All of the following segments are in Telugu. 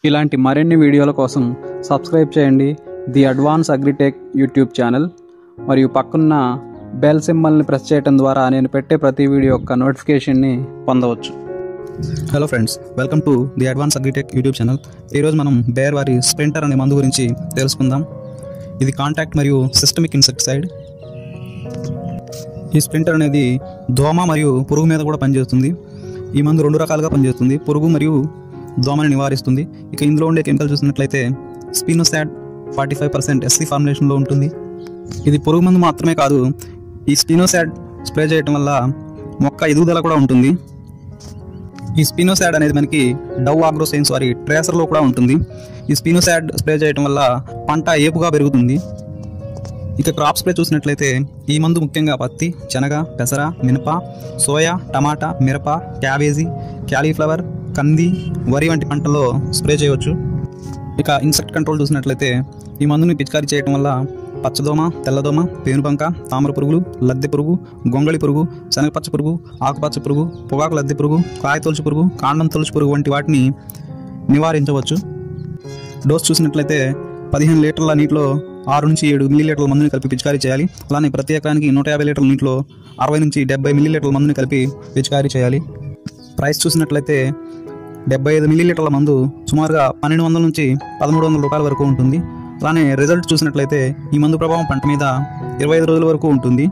ఇలాంటి మరిన్ని వీడియోల కోసం సబ్స్క్రైబ్ చేయండి the Advance Agritech YouTube channel మరియు పక్కన్న బెల్ సింబల్ని ప్రెస్ చేయడం ద్వారా నేను పెట్టే ప్రతి వీడియో యొక్క నోటిఫికేషన్ని పొందవచ్చు hello friends welcome to the Advance Agritech YouTube channel ఈరోజు మనం బేర్ వారి స్ప్రింటర్ అనే మందు గురించి తెలుసుకుందాం ఇది కాంటాక్ట్ మరియు సిస్టమిక్ ఇన్సెక్టిసైడ్ ఈ స్ప్రింటర్ అనేది దోమ మరియు పురుగు మీద కూడా పనిచేస్తుంది ఈ మందు రెండు రకాలుగా పనిచేస్తుంది పురుగు మరియు దోమని నివారిస్తుంది ఇక ఇందులో ఉండే కెమికల్ చూసినట్లయితే spinosad forty five percent SC ఫార్ములేషన్లో ఉంటుంది ఇది పురుగు మందు మాత్రమే కాదు ఈ స్పినోసాడ్ స్ప్రే చేయడం వల్ల మొక్క ఎదుగుదల కూడా ఉంటుంది ఈ స్పినోసాడ్ అనేది మనకి డవ్ ఆగ్రో సైన్స్ వారి ట్రేసర్లో కూడా ఉంటుంది ఈ స్పినోసాడ్ స్ప్రే చేయడం వల్ల పంట ఏపుగా పెరుగుతుంది ఇక క్రాప్ స్ప్రే చూసినట్లయితే ఈ మందు ముఖ్యంగా పత్తి శనగ పెసర మినప సోయా టమాటా మిరప క్యాబేజీ క్యాలీఫ్లవర్ కంది వరి వంటి పంటల్లో స్ప్రే చేయవచ్చు ఇక ఇన్సెక్ట్ కంట్రోల్ చూసినట్లయితే ఈ మందుని పిచికారీ చేయడం వల్ల పచ్చదోమ తెల్లదోమ పేనుబంక తామర పురుగులు లద్దె పురుగు గొంగళి పురుగు శనగపచ్చ పురుగు ఆకుపచ్చ పురుగు పొగాకు లద్దె పురుగు కాయ తొలుచు పురుగు కాండం తొలుచు పురుగు వంటి వాటిని నివారించవచ్చు డోస్ చూసినట్లయితే పదిహేను లీటర్ల నీటిలో ఆరు నుంచి ఏడు మిల్లీ లీటర్ల మందుని కలిపి పిచికారీ చేయాలి అలానే ప్రతి ఎకరానికి నూట యాభై లీటర్ల నీటిలో అరవై నుంచి డెబ్బై మిల్లీ లీటర్ల మందుని కలిపి పిచికారీ చేయాలి ప్రైస్ చూసినట్లయితే డెబ్బై ఐదు మిల్లీ లీటర్ల మందు సుమారుగా పన్నెండు వందల నుంచి పదమూడు వందల రూపాయల వరకు ఉంటుంది అలానే రిజల్ట్ చూసినట్లయితే ఈ మందు ప్రభావం పంట మీద ఇరవై ఐదు రోజుల వరకు ఉంటుంది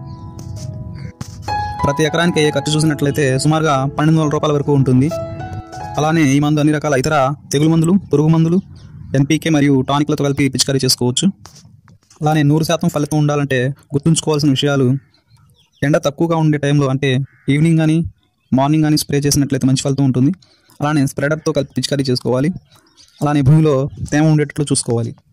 ప్రతి ఎకరానికి అయ్యే ఖర్చు చూసినట్లయితే సుమారుగా పన్నెండు వందల రూపాయల వరకు ఉంటుంది అలానే ఈ మందు అన్ని రకాల ఇతర తెగులు మందులు పురుగు మందులు ఎన్పీకే మరియు టానిక్లతో కలిపి పిచికారీ చేసుకోవచ్చు అలానే నూరు శాతం ఫలితం ఉండాలంటే గుర్తుంచుకోవాల్సిన విషయాలు ఎండ తక్కువగా ఉండే టైంలో అంటే ఈవినింగ్ కానీ మార్నింగ్ కానీ స్ప్రే చేసినట్లయితే మంచి ఫలితం ఉంటుంది అలానే స్ప్రెడర్తో కలిపి పిచికారీ చేసుకోవాలి అలానే భూమిలో తేమ ఉండేటట్లు చూసుకోవాలి